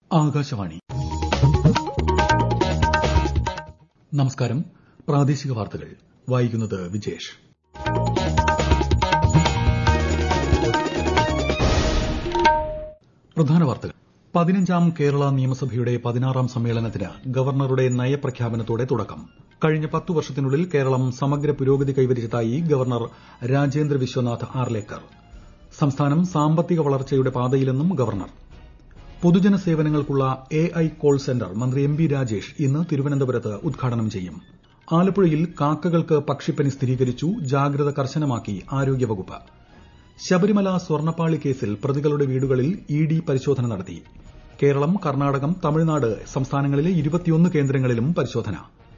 ആകാശവാണി നമസ്കാരം പ്രാദേശിക വാർത്തകൾ വായിക്കുന്നത് വിജേഷ് പ്രധാന വാർത്തകൾ പതിനഞ്ചാം കേരള നിയമസഭയുടെ പതിനാറാം സമ്മേളനത്തിന് ഗവർണറുടെ നയപ്രഖ്യാപനത്തോടെ തുടക്കം കഴിഞ്ഞ പത്തു വർഷത്തിനുള്ളിൽ കേരളം സമഗ്ര പുരോഗതി കൈവരിച്ചതായി ഗവർണർ രാജേന്ദ്ര വിശ്വനാഥ് ആർലേക്കർ സംസ്ഥാനം സാമ്പത്തിക വളർച്ചയുടെ പാതയിലെന്നും ഗവർണർ പൊതുജന സേവനങ്ങൾക്കുള്ള എ ഐ കോൾ സെന്റർ മന്ത്രി എം ബി രാജേഷ് ഇന്ന് തിരുവനന്തപുരത്ത് ഉദ്ഘാടനം ചെയ്യും ആലപ്പുഴയിൽ കാക്കകൾക്ക് പക്ഷിപ്പനി സ്ഥിരീകരിച്ചു ജാഗ്രത കർശനമാക്കി ആരോഗ്യവകുപ്പ് ശബരിമല സ്വർണ്ണപ്പാളി കേസിൽ പ്രതികളുടെ വീടുകളിൽ ഇ ഡി പരിശോധന നടത്തി കേരളം കർണാടകം തമിഴ്നാട് സംസ്ഥാനങ്ങളിലെ ഇരുപത്തിയൊന്ന് കേന്ദ്രങ്ങളിലും പരിശോധന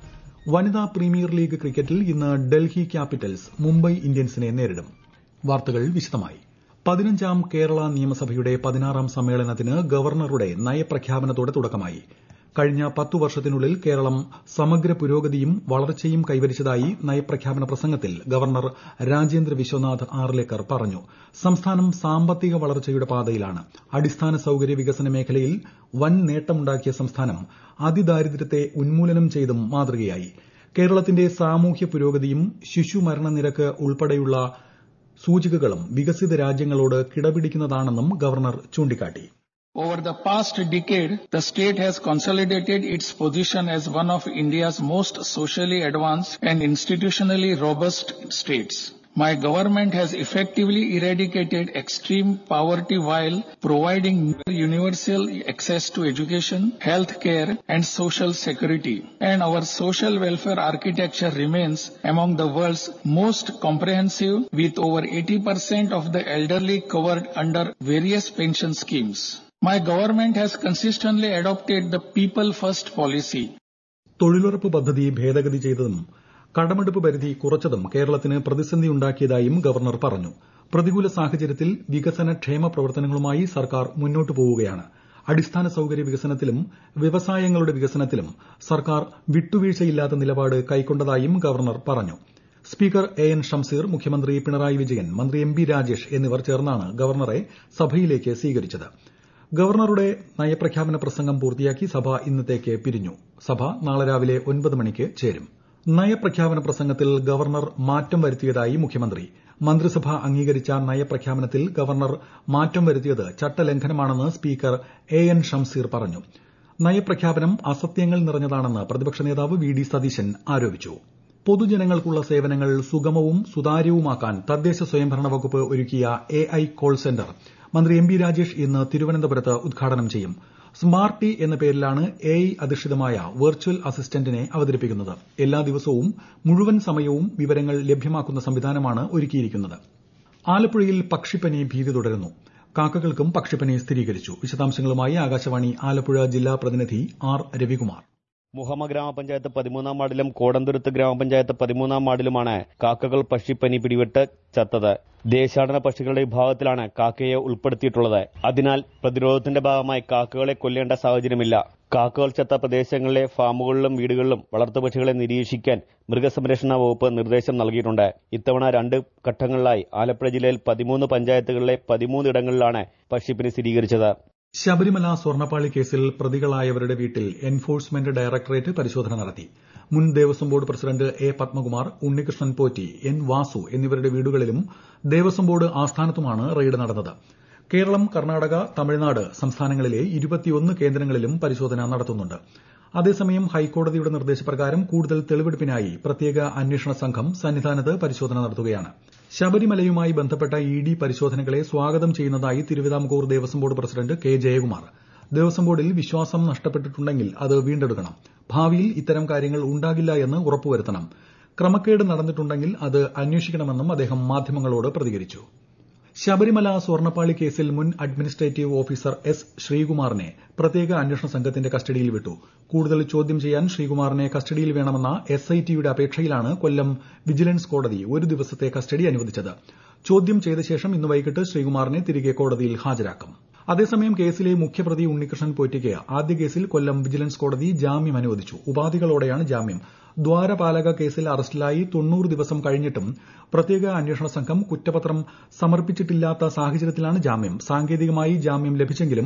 വനിതാ പ്രീമിയർ ലീഗ് ക്രിക്കറ്റിൽ ഇന്ന് ഡൽഹി ക്യാപിറ്റൽസ് മുംബൈ ഇന്ത്യൻസിനെ നേരിടും വാർത്തകൾ വിശദമായി പതിനഞ്ചാം കേരള നിയമസഭയുടെ പതിനാറാം സമ്മേളനത്തിന് ഗവർണറുടെ നയപ്രഖ്യാപനത്തോടെ തുടക്കമായി കഴിഞ്ഞ പത്തു വർഷത്തിനുള്ളിൽ കേരളം സമഗ്ര പുരോഗതിയും വളർച്ചയും കൈവരിച്ചതായി നയപ്രഖ്യാപന പ്രസംഗത്തിൽ ഗവർണർ രാജേന്ദ്ര വിശ്വനാഥ് ആർലേക്കർ പറഞ്ഞു സംസ്ഥാനം സാമ്പത്തിക വളർച്ചയുടെ പാതയിലാണ് അടിസ്ഥാന സൌകര്യ വികസന മേഖലയിൽ വൻ നേട്ടമുണ്ടാക്കിയ സംസ്ഥാനം അതിദാരിദ്ര്യത്തെ ഉന്മൂലനം ചെയ്തും മാതൃകയായി കേരളത്തിന്റെ സാമൂഹ്യ പുരോഗതിയും ശിശുമരണ നിരക്ക് ഉൾപ്പെടെയുള്ള സൂചികകളും വികസിത രാജ്യങ്ങളോട് കിടപിടിക്കുന്നതാണെന്നും ഗവർണർ ചൂണ്ടിക്കാട്ടി Over the past decade, the state has consolidated its position as one of India's most socially advanced and institutionally robust states. My government has effectively eradicated extreme poverty while providing universal access to education, health care, and social security. And our social welfare architecture remains among the world's most comprehensive with over 80% of the elderly covered under various pension schemes. My government has consistently adopted the people first policy. തൊഴിലുറപ്പ് പദ്ധതി ഭേദഗതി ചെയ്തതും കടമെടുപ്പ് പരിധി കുറച്ചതും കേരളത്തിന് പ്രതിസന്ധിയുണ്ടാക്കിയതായും governor പറഞ്ഞു പ്രതികൂല സാഹചര്യത്തിൽ വികസന ക്ഷേമ പ്രവർത്തനങ്ങളുമായി സർക്കാർ മുന്നോട്ടു പോവുകയാണ് അടിസ്ഥാന സൌകര്യ വികസനത്തിലും വ്യവസായങ്ങളുടെ വികസനത്തിലും സർക്കാർ വിട്ടുവീഴ്ചയില്ലാത്ത നിലപാട് കൈക്കൊണ്ടതായും ഗവർണർ പറഞ്ഞു സ്പീക്കർ എ എൻ ഷംസീർ മുഖ്യമന്ത്രി പിണറായി വിജയൻ മന്ത്രി എം ബി രാജേഷ് എന്നിവർ ചേർന്നാണ് ഗവർണറെ സഭയിലേക്ക് സ്വീകരിച്ചത് ഗവർണറുടെ നയപ്രഖ്യാപന പ്രസംഗം പൂർത്തിയാക്കി സഭ ഇന്നത്തേക്ക് പിരിഞ്ഞു സഭ നാളെ രാവിലെ ഒൻപത് മണിക്ക് ചേരും നയപ്രഖ്യാപന പ്രസംഗത്തിൽ ഗവർണർ മാറ്റം വരുത്തിയതായി മുഖ്യമന്ത്രി മന്ത്രിസഭ അംഗീകരിച്ച നയപ്രഖ്യാപനത്തിൽ ഗവർണർ മാറ്റം വരുത്തിയത് ചട്ടലംഘനമാണെന്ന് സ്പീക്കർ എ എൻ ഷംസീർ പറഞ്ഞു നയപ്രഖ്യാപനം അസത്യങ്ങൾ നിറഞ്ഞതാണെന്ന് പ്രതിപക്ഷ നേതാവ് വി ഡി സതീശൻ ആരോപിച്ചു പൊതുജനങ്ങൾക്കുള്ള സേവനങ്ങൾ സുഗമവും സുതാര്യവുമാക്കാൻ തദ്ദേശ സ്വയംഭരണ വകുപ്പ് ഒരുക്കിയ എ ഐ കോൾ സെന്റർ മന്ത്രി എം ബി രാജേഷ് ഇന്ന് തിരുവനന്തപുരത്ത് ഉദ്ഘാടനം ചെയ്യും സ്മാർട്ടി എന്ന പേരിലാണ് എ ഐ അധിഷ്ഠിതമായ വെർച്വൽ അസിസ്റ്റന്റിനെ അവതരിപ്പിക്കുന്നത് എല്ലാ ദിവസവും മുഴുവൻ സമയവും വിവരങ്ങൾ ലഭ്യമാക്കുന്ന സംവിധാനമാണ് ഒരുക്കിയിരിക്കുന്നത് ആലപ്പുഴയിൽ പക്ഷിപ്പനി ഭീതി തുടരുന്നു കാക്കകൾക്കും പക്ഷിപ്പനി സ്ഥിരീകരിച്ചു വിശദാംശങ്ങളുമായി ആകാശവാണി ആലപ്പുഴ ജില്ലാ പ്രതിനിധി ആർ രവികുമാർ മുഹമ്മ ഗ്രാമപഞ്ചായത്ത് പതിമൂന്നാം വാർഡിലും കോടന്തുരുത്ത് ഗ്രാമപഞ്ചായത്ത് പതിമൂന്നാം വാർഡിലുമാണ് കാക്കകൾ പക്ഷിപ്പനി പിടിവിട്ട് ചത്തത് ദേശാടന പക്ഷികളുടെ വിഭാഗത്തിലാണ് കാക്കയെ ഉൾപ്പെടുത്തിയിട്ടുള്ളത് അതിനാൽ പ്രതിരോധത്തിന്റെ ഭാഗമായി കാക്കകളെ കൊല്ലേണ്ട സാഹചര്യമില്ല കാക്കകൾ ചത്ത പ്രദേശങ്ങളിലെ ഫാമുകളിലും വീടുകളിലും വളർത്തുപക്ഷികളെ നിരീക്ഷിക്കാൻ മൃഗസംരക്ഷണ വകുപ്പ് നിർദ്ദേശം നൽകിയിട്ടുണ്ട് ഇത്തവണ രണ്ട് ഘട്ടങ്ങളിലായി ആലപ്പുഴ ജില്ലയിൽ പതിമൂന്ന് പഞ്ചായത്തുകളിലെ പതിമൂന്ന് ഇടങ്ങളിലാണ് പക്ഷിപ്പനി സ്ഥിരീകരിച്ചത് ശബരിമല സ്വർണ്ണപ്പാളി കേസിൽ പ്രതികളായവരുടെ വീട്ടിൽ എൻഫോഴ്സ്മെന്റ് ഡയറക്ടറേറ്റ് പരിശോധന നടത്തി മുൻ Devaswom board president A Padmakumar Unnikrishnan Potti N Vasu എന്നിവരുടെ വീടുകളിലും ദേവസ്വം ബോർഡ് ആസ്ഥാനത്തുമാണ് റെയ്ഡ് നടന്നത് കേരളം കർണാടക തമിഴ്നാട് സംസ്ഥാനങ്ങളിലെ ഇരുപത്തിയൊന്ന് കേന്ദ്രങ്ങളിലും പരിശോധന നടത്തുന്നുണ്ട് അതേസമയം ഹൈക്കോടതിയുടെ നിർദ്ദേശപ്രകാരം കൂടുതൽ തെളിവെടുപ്പിനായി പ്രത്യേക അന്വേഷണ സംഘം സന്നിധാനത്ത് പരിശോധന നടത്തുകയാണ് ശബരിമലയുമായി ബന്ധപ്പെട്ട ഇ ഡി പരിശോധനകളെ സ്വാഗതം ചെയ്യുന്നതായി Thiruvithamkoor Devaswom board president K Jayakumar Devaswom ബോർഡിൽ വിശ്വാസം നഷ്ടപ്പെട്ടിട്ടുണ്ടെങ്കിൽ അത് വീണ്ടെടുക്കണം ഭാവിയിൽ ഇത്തരം കാര്യങ്ങൾ ഉണ്ടാകില്ല എന്ന് ഉറപ്പുവരുത്തണം ക്രമക്കേട് നടന്നിട്ടുണ്ടെങ്കിൽ അത് അന്വേഷിക്കണമെന്നും അദ്ദേഹം മാധ്യമങ്ങളോട് പ്രതികരിച്ചു ശബരിമല സ്വർണ്ണപ്പാളി കേസിൽ മുൻ അഡ്മിനിസ്ട്രേറ്റീവ് ഓഫീസർ എസ് ശ്രീകുമാറിനെ പ്രത്യേക അന്വേഷണ സംഘത്തിന്റെ കസ്റ്റഡിയിൽ വിട്ടു കൂടുതൽ ചോദ്യം ചെയ്യാൻ ശ്രീകുമാറിനെ കസ്റ്റഡിയിൽ വേണമെന്ന എസ് ഐ ടിയുടെ അപേക്ഷയിലാണ് കൊല്ലം വിജിലൻസ് കോടതി ഒരു ദിവസത്തെ കസ്റ്റഡി അനുവദിച്ചത് ചോദ്യം ചെയ്ത ശേഷം ഇന്ന് വൈകിട്ട് ശ്രീകുമാറിനെ തിരികെ കോടതിയിൽ ഹാജരാക്കും അതേസമയം കേസിലെ മുഖ്യപ്രതി ഉണ്ണികൃഷ്ണൻ പോറ്റിക്ക് ആദ്യ കേസിൽ കൊല്ലം വിജിലൻസ് കോടതി ജാമ്യം അനുവദിച്ചു ഉപാധികളോടെയാണ് ജാമ്യം ദ്വാരപാലക കേസിൽ അറസ്റ്റിലായി തൊണ്ണൂറ് ദിവസം കഴിഞ്ഞിട്ടും പ്രത്യേക അന്വേഷണ സംഘം കുറ്റപത്രം സമർപ്പിച്ചിട്ടില്ലാത്ത സാഹചര്യത്തിലാണ് ജാമ്യം സാങ്കേതികമായി ജാമ്യം ലഭിച്ചെങ്കിലും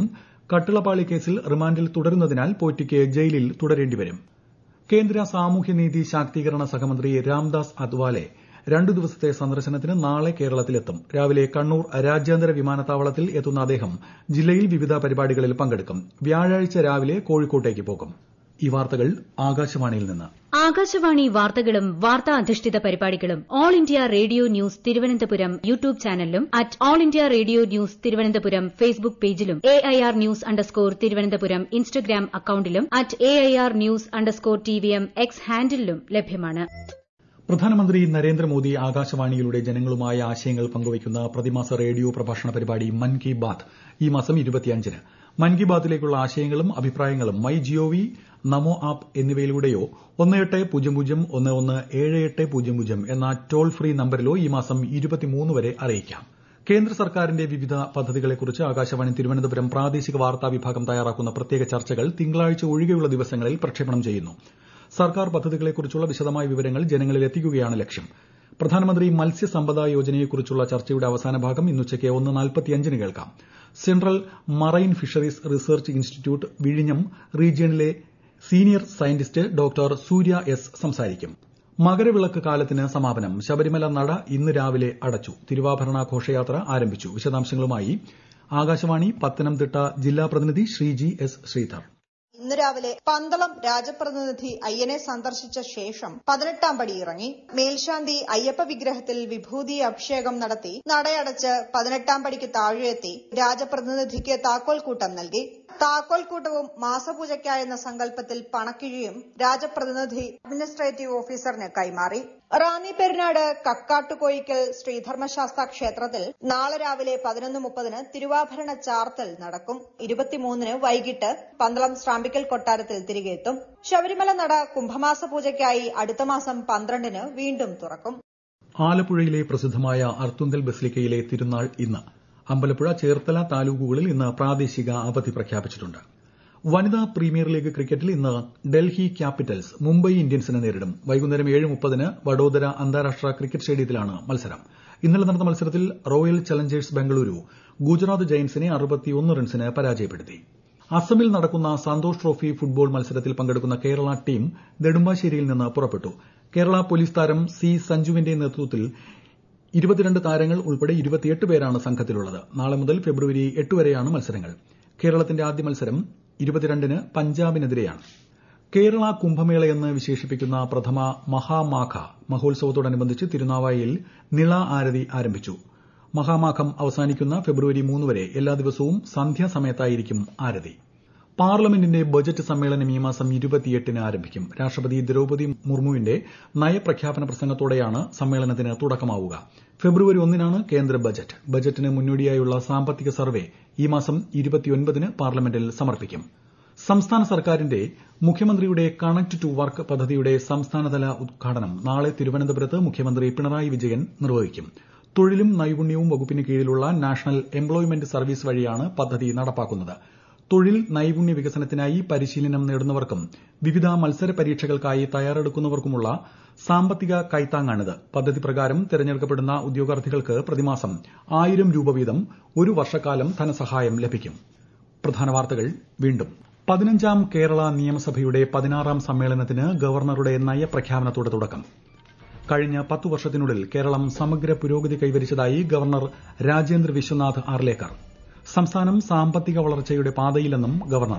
കട്ടിളപ്പാളി കേസിൽ റിമാൻഡിൽ തുടരുന്നതിനാൽ പോറ്റിക്ക് ജയിലിൽ തുടരേണ്ടിവരും കേന്ദ്ര സാമൂഹ്യനീതി ശാക്തീകരണ സഹമന്ത്രി രാംദാസ് അത്വാലെ രണ്ടു ദിവസത്തെ സന്ദർശനത്തിന് നാളെ കേരളത്തിലെത്തും രാവിലെ കണ്ണൂർ രാജ്യാന്തര വിമാനത്താവളത്തിൽ എത്തുന്ന അദ്ദേഹം ജില്ലയിൽ വിവിധ പരിപാടികളിൽ പങ്കെടുക്കും വ്യാഴാഴ്ച രാവിലെ കോഴിക്കോട്ടേക്ക് പോകും ഈ വാർത്തകൾ ആകാശവാണിയിൽ നിന്ന് ആകാശവാണി വാർത്തകളും വാർത്താ അധിഷ്ഠിത പരിപാടികളും all India radio news Thiruvananthapuram YouTube ചാനലിലും at all India radio news Thiruvananthapuram Facebook പേജിലും A I R news underscore Thiruvananthapuram Instagram അക്കൌണ്ടിലും at A I R news underscore T V M X ഹാൻഡിലും ലഭ്യമാണ് പ്രധാനമന്ത്രി നരേന്ദ്രമോദി ആകാശവാണിയിലൂടെ ജനങ്ങളുമായി ആശയങ്ങൾ പങ്കുവയ്ക്കുന്ന പ്രതിമാസ റേഡിയോ പ്രഭാഷണ പരിപാടി മൻ കി ബാത് ഈ മാസം ഇരുപത്തിയഞ്ചിന് മൻ കി ബാത്തിലേക്കുള്ള ആശയങ്ങളും അഭിപ്രായങ്ങളും മൈ ജിഒവി നമോ ആപ്പ് എന്നിവയിലൂടെയോ ഒന്ന് എട്ട് പൂജ്യം പൂജ്യം ഒന്ന് ഒന്ന് ഏഴ് എട്ട് പൂജ്യം പൂജ്യം എന്ന ടോൾ ഫ്രീ നമ്പരിലോ ഈ മാസം ഇരുപത്തിമൂന്ന് വരെ അറിയിക്കാം കേന്ദ്ര സർക്കാരിന്റെ വിവിധ പദ്ധതികളെക്കുറിച്ച് ആകാശവാണി തിരുവനന്തപുരം പ്രാദേശിക വാർത്താ വിഭാഗം തയ്യാറാക്കുന്ന പ്രത്യേക ചർച്ചകൾ തിങ്കളാഴ്ച ഒഴികെയുള്ള ദിവസങ്ങളിൽ പ്രക്ഷേപണം ചെയ്യുന്നു സർക്കാർ പദ്ധതികളെക്കുറിച്ചുള്ള വിശദമായ വിവരങ്ങൾ ജനങ്ങളിൽ എത്തിക്കുകയാണ് ലക്ഷ്യം പ്രധാനമന്ത്രി മത്സ്യസമ്പദ യോജനയെക്കുറിച്ചുള്ള ചർച്ചയുടെ അവസാന ഭാഗം ഇന്നുച്ചയ്ക്ക് ഒന്ന് നാൽപ്പത്തിയഞ്ചിന് കേൾക്കാം central marine fisheries research institute വിഴിഞ്ഞം റീജിയണിലെ senior scientist doctor Surya S സംസാരിക്കും മകരവിളക്ക് കാലത്തിന് സമാപനം ശബരിമല നട ഇന്ന് രാവിലെ അടച്ചു തിരുവാഭരണ ഘോഷയാത്ര ആരംഭിച്ചു വിശദാംശങ്ങളുമായി ആകാശവാണി പത്തനംതിട്ട ജില്ലാ പ്രതിനിധി ശ്രീജി എസ് ശ്രീധർ ഇന്ന് രാവിലെ പന്തളം രാജപ്രതിനിധി അയ്യനെ സന്ദർശിച്ച ശേഷം പതിനെട്ടാം പടി ഇറങ്ങി മേൽശാന്തി അയ്യപ്പ വിഗ്രഹത്തിൽ വിഭൂതി അഭിഷേകം നടത്തി നടയടച്ച് പതിനെട്ടാം പടിക്ക് താഴെയെത്തി രാജപ്രതിനിധിക്ക് താക്കോൽക്കൂട്ടം നൽകി താക്കോൽക്കൂട്ടവും മാസപൂജയ്ക്കായെന്ന സങ്കല്പത്തിൽ പണക്കിഴിയും രാജപ്രതിനിധി അഡ്മിനിസ്ട്രേറ്റീവ് ഓഫീസറിന് കൈമാറി റാന്നി പെരുന്നാട് കക്കാട്ടുകോയിക്കൽ ശ്രീധർമ്മശാസ്ത ക്ഷേത്രത്തിൽ നാളെ രാവിലെ പതിനൊന്ന് മുപ്പതിന് തിരുവാഭരണ ചാർത്തൽ നടക്കും ഇരുപത്തിമൂന്നിന് വൈകിട്ട് പന്തളം ശ്രാമ്പിക്കൽ കൊട്ടാരത്തിൽ തിരികെ എത്തും ശബരിമല നട കുംഭമാസ പൂജയ്ക്കായി അടുത്ത മാസം പന്ത്രണ്ടിന് വീണ്ടും തുറക്കും ആലപ്പുഴയിലെ പ്രസിദ്ധമായ അർത്തുങ്കൽ ബസിലിക്കയിലെ തിരുനാൾ ഇന്ന് അമ്പലപ്പുഴ ചേർത്തല താലൂക്കുകളിൽ ഇന്ന് പ്രാദേശിക അവധി പ്രഖ്യാപിച്ചിട്ടുണ്ട് വനിതാ പ്രീമിയർ ലീഗ് ക്രിക്കറ്റിൽ ഇന്ന് ഡൽഹി ക്യാപിറ്റൽസ് മുംബൈ ഇന്ത്യൻസിനെ നേരിടും വൈകുന്നേരം ഏഴ് മുപ്പതിന് വഡോദര അന്താരാഷ്ട്ര ക്രിക്കറ്റ് സ്റ്റേഡിയത്തിലാണ് മത്സരം ഇന്നലെ നടന്ന മത്സരത്തിൽ റോയൽ ചലഞ്ചേഴ്സ് ബംഗളൂരു ഗുജറാത്ത് ജയന്റ്സിനെ അറുപത്തിയൊന്ന് റൺസിന് പരാജയപ്പെടുത്തി അസമിൽ നടക്കുന്ന സന്തോഷ് ട്രോഫി ഫുട്ബോൾ മത്സരത്തിൽ പങ്കെടുക്കുന്ന കേരള ടീം നെടുമ്പാശ്ശേരിയിൽ നിന്ന് പുറപ്പെട്ടു കേരള പോലീസ് താരം സി സഞ്ജുവിന്റെ നേതൃത്വത്തിൽ ഇരുപത്തിരണ്ട് താരങ്ങൾ ഉൾപ്പെടെ ഇരുപത്തിയെട്ട് പേരാണ് സംഘത്തിലുള്ളത് നാളെ മുതൽ ഫെബ്രുവരി എട്ട് വരെയാണ് മത്സരങ്ങൾ കേരളത്തിന്റെ ആദ്യ മത്സരം ഇരുപത്തിരണ്ടിന് പഞ്ചാബിനെതിരെയാണ് കേരള കുംഭമേളയെന്ന് വിശേഷിപ്പിക്കുന്ന പ്രഥമ മഹാമാഘ മഹോത്സവത്തോടനുബന്ധിച്ച് തിരുനാവായയിൽ നിള ആരതി ആരംഭിച്ചു മഹാമാഘം അവസാനിക്കുന്ന ഫെബ്രുവരി മൂന്ന് വരെ എല്ലാ ദിവസവും സന്ധ്യാസമയത്തായിരിക്കും ആരതി പാർലമെന്റിന്റെ ബജറ്റ് സമ്മേളനം ഈ മാസം ഇരുപത്തിയെട്ടിന് ആരംഭിക്കും രാഷ്ട്രപതി ദ്രൌപതി മുർമുവിന്റെ നയപ്രഖ്യാപന പ്രസംഗത്തോടെയാണ് സമ്മേളനത്തിന് തുടക്കമാവുക ഫെബ്രുവരി ഒന്നിനാണ് കേന്ദ്ര ബജറ്റ് ബജറ്റിന് മുന്നോടിയായുള്ള സാമ്പത്തിക സർവേ ഈ മാസം ഇരുപത്തിയൊൻപതിന് പാർലമെന്റിൽ സമർപ്പിക്കും സംസ്ഥാന സർക്കാരിന്റെ മുഖ്യമന്ത്രിയുടെ കണക്ട് ടു വർക്ക് പദ്ധതിയുടെ സംസ്ഥാനതല ഉദ്ഘാടനം നാളെ തിരുവനന്തപുരത്ത് മുഖ്യമന്ത്രി പിണറായി വിജയൻ നിർവഹിക്കും തൊഴിലും നൈപുണ്യവും വകുപ്പിന് കീഴിലുള്ള നാഷണൽ എംപ്ലോയ്മെന്റ് സർവീസ് വഴിയാണ് പദ്ധതി നടപ്പാക്കുന്നത് തൊഴിൽ നൈപുണ്യ വികസനത്തിനായി പരിശീലനം നേടുന്നവർക്കും വിവിധ മത്സര പരീക്ഷകൾക്കായി തയ്യാറെടുക്കുന്നവർക്കുമുള്ള സാമ്പത്തിക കൈത്താങ്ങാണിത് പദ്ധതി പ്രകാരം തെരഞ്ഞെടുക്കപ്പെടുന്ന ഉദ്യോഗാർത്ഥികൾക്ക് പ്രതിമാസം ആയിരം രൂപ വീതം ഒരു വർഷക്കാലം ധനസഹായം ലഭിക്കും പ്രധാന വാർത്തകൾ വീണ്ടും പതിനഞ്ചാം കേരള നിയമസഭയുടെ പതിനാറാം സമ്മേളനത്തിന് ഗവർണറുടെ നയപ്രഖ്യാപനത്തോടെ തുടക്കം കഴിഞ്ഞ പത്തു വർഷത്തിനുള്ളിൽ കേരളം സമഗ്ര പുരോഗതി കൈവരിച്ചതായി ഗവർണർ രാജേന്ദ്ര വിശ്വനാഥ് ആർലേക്കർ സംസ്ഥാനം സാമ്പത്തിക വളർച്ചയുടെ പാതയിലെന്നും ഗവർണർ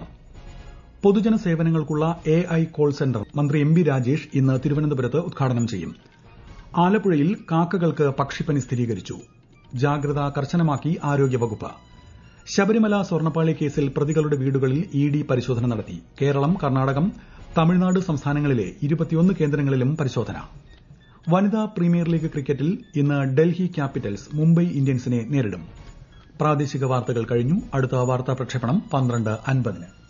പൊതുജന സേവനങ്ങൾക്കുള്ള എ ഐ കോൾ സെന്റർ മന്ത്രി എം ബി രാജേഷ് ഇന്ന് തിരുവനന്തപുരത്ത് ഉദ്ഘാടനം ചെയ്യും ആലപ്പുഴയിൽ കാക്കകൾക്ക് പക്ഷിപ്പനി സ്ഥിരീകരിച്ചു ജാഗ്രത കർശനമാക്കി ആരോഗ്യവകുപ്പ് ശബരിമല സ്വർണ്ണപ്പാളി കേസിൽ പ്രതികളുടെ വീടുകളിൽ ഇ ഡി പരിശോധന നടത്തി കേരളം കർണാടകം തമിഴ്നാട് സംസ്ഥാനങ്ങളിലെ ഇരുപത്തിയൊന്ന് കേന്ദ്രങ്ങളിലും പരിശോധന വനിതാ പ്രീമിയർ ലീഗ് ക്രിക്കറ്റിൽ ഇന്ന് ഡൽഹി ക്യാപിറ്റൽസ് മുംബൈ ഇന്ത്യൻസിനെ നേരിടും പ്രാദേശിക വാർത്തകൾ കഴിഞ്ഞു അടുത്ത വാർത്താ പ്രക്ഷേപണം പന്ത്രണ്ട് അൻപതിന്